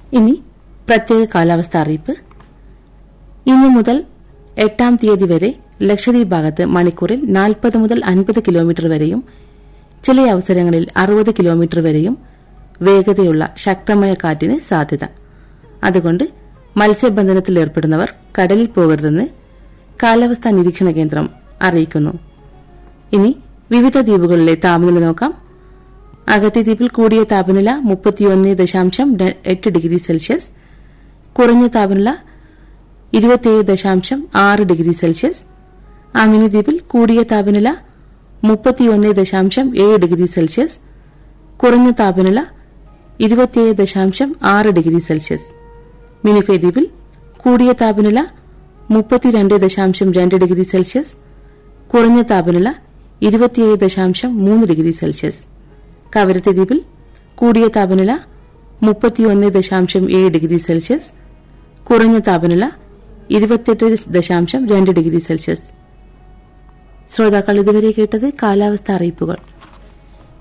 ഇനി പ്രത്യേക കാലാവസ്ഥ അറിയിപ്പ് ഇന്നു മുതൽ എട്ടാം തീയതി വരെ ലക്ഷദ്വീപ് ഭാഗത്ത് മണിക്കൂറിൽ നാൽപ്പത് മുതൽ അൻപത് കിലോമീറ്റർ വരെയും ചില അവസരങ്ങളിൽ അറുപത് കിലോമീറ്റർ വരെയും വേഗതയുള്ള ശക്തമായ കാറ്റിന് സാധ്യത അതുകൊണ്ട് മത്സ്യബന്ധനത്തിൽ ഏർപ്പെടുന്നവർ കടലിൽ പോകരുതെന്ന് കാലാവസ്ഥാ നിരീക്ഷണ കേന്ദ്രം അറിയിക്കുന്നു ഇനി വിവിധ ദ്വീപുകളിലെ താപനില നോക്കാം അഗത്തി ദ്വീപിൽ കൂടിയ താപനില മുപ്പത്തിയൊന്ന് ദശാംശം ര- എട്ട് ഡിഗ്രി സെൽഷ്യസ് കുറഞ്ഞ താപനില ഇരുപത്തിയേഴ് ദശാംശം ആറ് ഡിഗ്രി സെൽഷ്യസ് അമിനി ദ്വീപിൽ കൂടിയ താപനില മുപ്പത്തിയൊന്ന് ദശാംശം ഏഴ് ഡിഗ്രി സെൽഷ്യസ് കുറഞ്ഞ താപനില ഇരുപത്തിയേഴ് ദശാംശം ആറ് ഡിഗ്രി സെൽഷ്യസ് മിനുക്കെ ദ്വീപിൽ കൂടിയ താപനില മുപ്പത്തിരണ്ട് ദശാംശം രണ്ട് ഡിഗ്രി സെൽഷ്യസ് കുറഞ്ഞ താപനില ഇരുപത്തിയേഴ് ദശാംശം മൂന്ന് ഡിഗ്രി സെൽഷ്യസ് കവരത്തി ദ്വീപിൽ കൂടിയ താപനില മുപ്പത്തിയൊന്ന് ദശാംശം ഏഴ് ഡിഗ്രി സെൽഷ്യസ് കുറഞ്ഞ താപനില ഇരുപത്തെട്ട് ദശാംശം രണ്ട് ഡിഗ്രി സെൽഷ്യസ് ശ്രോതാക്കൾ ഇതുവരെ കേട്ടത് കാലാവസ്ഥ അറിയിപ്പുകൾ